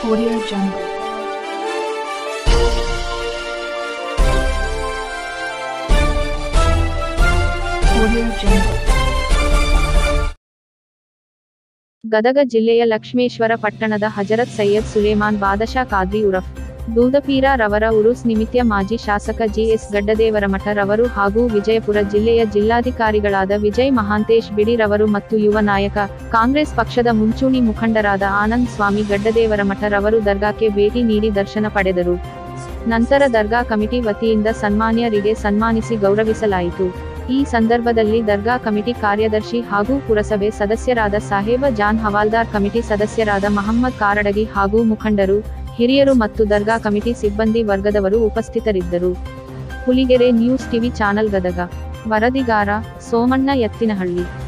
Audio Jungle. Audio Jungle. Gadag ಜಿಲ್ಲೆಯ ಲಕ್ಷ್ಮೇಶ್ವರ ಪಟ್ಟಣದ ಹಜರತ್ ಸೈಯದ್ ಸುಲೇಮಾನ್ ಬಾದಶಾ ಖಾದ್ರಿ ಉರಫ್ ದೂದಪೀರ ರವರ ಉರುಸ್ ನಿಮಿತ್ಯ ಮಾಜಿ ಶಾಸಕ ಜಿಎಸ್ ಗಡ್ಡದೇವರಮಠ ರವರು ಹಾಗೂ ವಿಜಯಪುರ ಜಿಲ್ಲೆಯ ಜಿಲ್ಲಾಧಿಕಾರಿಗಳಾದ ವಿಜಯ್ ಮಹಾಂತೇಶ್ ಬಿಡಿರವರು ಮತ್ತು ಯುವ ನಾಯಕ ಕಾಂಗ್ರೆಸ್ ಪಕ್ಷದ ಮುಂಚೂಣಿ ಮುಖಂಡರಾದ ಆನಂದ್ ಸ್ವಾಮಿ ಗಡ್ಡದೇವರಮಠ ರವರು ದರ್ಗಾಕ್ಕೆ ಭೇಟಿ ನೀಡಿ ದರ್ಶನ ಪಡೆದರು ನಂತರ ದರ್ಗಾ ಕಮಿಟಿ ವತಿಯಿಂದ ಸನ್ಮಾನ್ಯರಿಗೆ ಸನ್ಮಾನಿಸಿ ಗೌರವಿಸಲಾಯಿತು ಈ ಸಂದರ್ಭದಲ್ಲಿ ದರ್ಗಾ ಕಮಿಟಿ ಕಾರ್ಯದರ್ಶಿ ಹಾಗೂ ಪುರಸಭೆ ಸದಸ್ಯರಾದ ಸಾಹೇಬ ಜಾನ್ ಹವಾಲ್ದಾರ್ ಕಮಿಟಿ ಸದಸ್ಯರಾದ ಮಹಮ್ಮದ್ ಕಾರಡಗಿ ಹಾಗೂ ಮುಖಂಡರು ಹಿರಿಯರು ಮತ್ತು ದರ್ಗಾ ಕಮಿಟಿ ಸಿಬ್ಬಂದಿ ವರ್ಗದವರು ಉಪಸ್ಥಿತರಿದ್ದರು Huligere news TV channel Gadag ವರದಿಗಾರ ಸೋಮಣ್ಣ ಎತ್ತಿನಹಳ್ಳಿ